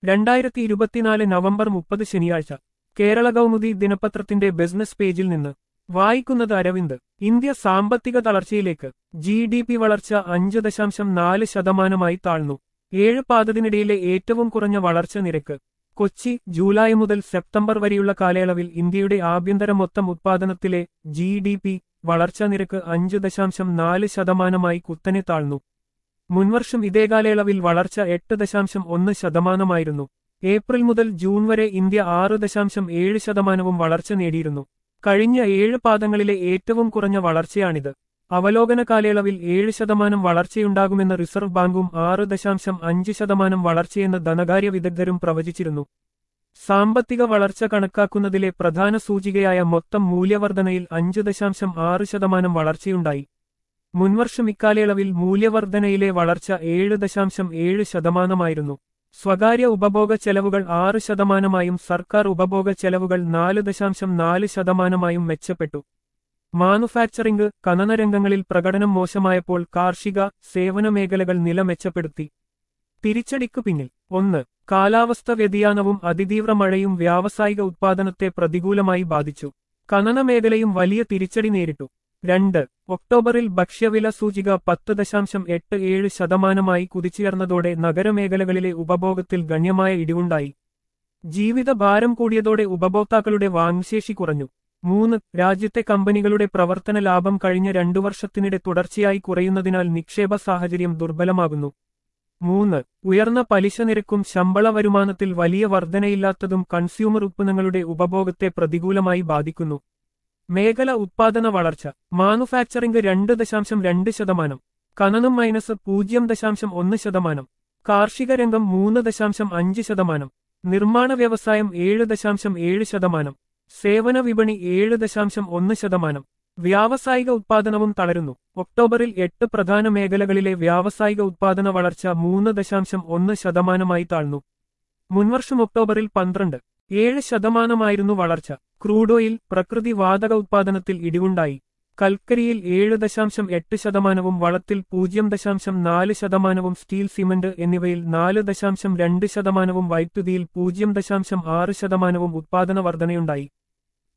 രണ്ടായിരത്തി ഇരുപത്തിനാല് നവംബർ മുപ്പത് ശനിയാഴ്ച കേരള കൗമുദി ദിനപത്രത്തിന്റെ ബിസിനസ് പേജിൽ നിന്ന് വായിക്കുന്നത് അരവിന്ദ് ഇന്ത്യ സാമ്പത്തിക തളർച്ചയിലേക്ക് ജി ഡി പി വളർച്ച അഞ്ച് ദശാംശം നാല് ശതമാനമായി താഴ്ന്നു ഏഴ് പാദത്തിനിടയിലെ ഏറ്റവും കുറഞ്ഞ വളർച്ച നിരക്ക് കൊച്ചി ജൂലൈ മുതൽ സെപ്റ്റംബർ വരെയുള്ള കാലയളവിൽ ഇന്ത്യയുടെ ആഭ്യന്തര മൊത്തം ഉത്പാദനത്തിലെ ജി ഡി പി വളർച്ചാ നിരക്ക് അഞ്ച് ദശാംശം നാല് ശതമാനമായി കുത്തനെ താഴ്ന്നു മുൻവർഷം ഇതേ കാലയളവിൽ വളർച്ച എട്ട് ദശാംശം ഒന്ന് ശതമാനമായിരുന്നു ഏപ്രിൽ മുതൽ ജൂൺ വരെ ഇന്ത്യ ആറ് ദശാംശം ഏഴ് ശതമാനവും വളർച്ച നേടിയിരുന്നു കഴിഞ്ഞ ഏഴ് പാദങ്ങളിലെ ഏറ്റവും കുറഞ്ഞ വളർച്ചയാണിത് അവലോകന കാലയളവിൽ ഏഴ് ശതമാനം വളർച്ചയുണ്ടാകുമെന്ന് റിസർവ് ബാങ്കും ആറ് ദശാംശം അഞ്ച് ശതമാനം വളർച്ചയെന്ന് ധനകാര്യ വിദഗ്ധരും പ്രവചിച്ചിരുന്നു സാമ്പത്തിക വളർച്ച കണക്കാക്കുന്നതിലെ പ്രധാന സൂചികയായ മൊത്തം മൂല്യവർധനയിൽ അഞ്ച് ദശാംശം ആറ് ശതമാനം വളർച്ചയുണ്ടായി മുൻവർഷം ഇക്കാലയളവിൽ മൂല്യവർധനയിലെ വളർച്ച ഏഴ് ദശാംശം ഏഴ് ശതമാനമായിരുന്നു സ്വകാര്യ ഉപഭോഗ ചെലവുകൾ ആറ് ശതമാനമായും സർക്കാർ ഉപഭോഗ ചെലവുകൾ നാല് ദശാംശം നാല് ശതമാനമായും മെച്ചപ്പെട്ടു മാനുഫാക്ചറിംഗ് ഖനന രംഗങ്ങളിൽ പ്രകടനം മോശമായപ്പോൾ കാർഷിക സേവന മേഖലകൾ നില മെച്ചപ്പെടുത്തി തിരിച്ചടിക്കു പിന്നിൽ ഒന്ന് കാലാവസ്ഥ വ്യതിയാനവും അതിതീവ്ര മഴയും വ്യാവസായിക ഉത്പാദനത്തെ പ്രതികൂലമായി ബാധിച്ചു ഖനന മേഖലയും വലിയ തിരിച്ചടി നേരിട്ടു രണ്ട് ഒക്ടോബറിൽ ഭക്ഷ്യവില സൂചിക പത്ത് ദശാംശം എട്ട് ഏഴ് ശതമാനമായി കുതിച്ചുയർന്നതോടെ നഗരമേഖലകളിലെ ഉപഭോഗത്തിൽ ഗണ്യമായ ഇടിവുണ്ടായി ജീവിത ഭാരം കൂടിയതോടെ ഉപഭോക്താക്കളുടെ വാങ്ശേഷി കുറഞ്ഞു മൂന്ന് രാജ്യത്തെ കമ്പനികളുടെ പ്രവർത്തന ലാഭം കഴിഞ്ഞ രണ്ടു വർഷത്തിനിടെ തുടർച്ചയായി കുറയുന്നതിനാൽ നിക്ഷേപ സാഹചര്യം ദുർബലമാകുന്നു മൂന്ന് ഉയർന്ന പലിശ നിരക്കും ശമ്പള വരുമാനത്തിൽ വലിയ വർധനയില്ലാത്തതും കൺസ്യൂമർ ഉത്പന്നങ്ങളുടെ ഉപഭോഗത്തെ പ്രതികൂലമായി ബാധിക്കുന്നു മേഖല ഉത്പാദന വളർച്ച മാനുഫാക്ചറിംഗ് രണ്ട് ദശാംശം രണ്ട് ശതമാനം ഖനനം മൈനസ് പൂജ്യം ദശാംശം ഒന്ന് ശതമാനം കാർഷിക രംഗം മൂന്ന് ദശാംശം അഞ്ച് ശതമാനം നിർമ്മാണ വ്യവസായം ഏഴ് ദശാംശം ഏഴ് ശതമാനം സേവന വിപണി ഏഴ് ദശാംശം ഒന്ന് ശതമാനം വ്യാവസായിക ഉത്പാദനവും തളരുന്നു ഒക്ടോബറിൽ എട്ട് പ്രധാന മേഖലകളിലെ വ്യാവസായിക ഉത്പാദന വളർച്ച മൂന്ന് ദശാംശം ഒന്ന് ശതമാനമായി താഴ്ന്നു മുൻവർഷം ഒക്ടോബറിൽ പന്ത്രണ്ട് ഏഴ് ശതമാനമായിരുന്നു വളർച്ച ക്രൂഡ് ഓയിൽ പ്രകൃതി വാതക ഉത്പാദനത്തിൽ ഇടിവുണ്ടായി കൽക്കരിയിൽ ഏഴ് ദശാംശം എട്ട് ശതമാനവും വളത്തിൽ പൂജ്യം ദശാംശം നാല് ശതമാനവും സ്റ്റീൽ സിമന്റ് എന്നിവയിൽ നാല് ദശാംശം രണ്ട് ശതമാനവും വൈദ്യുതിയിൽ പൂജ്യം ദശാംശം ആറ് ശതമാനവും ഉത്പാദന വർധനയുണ്ടായി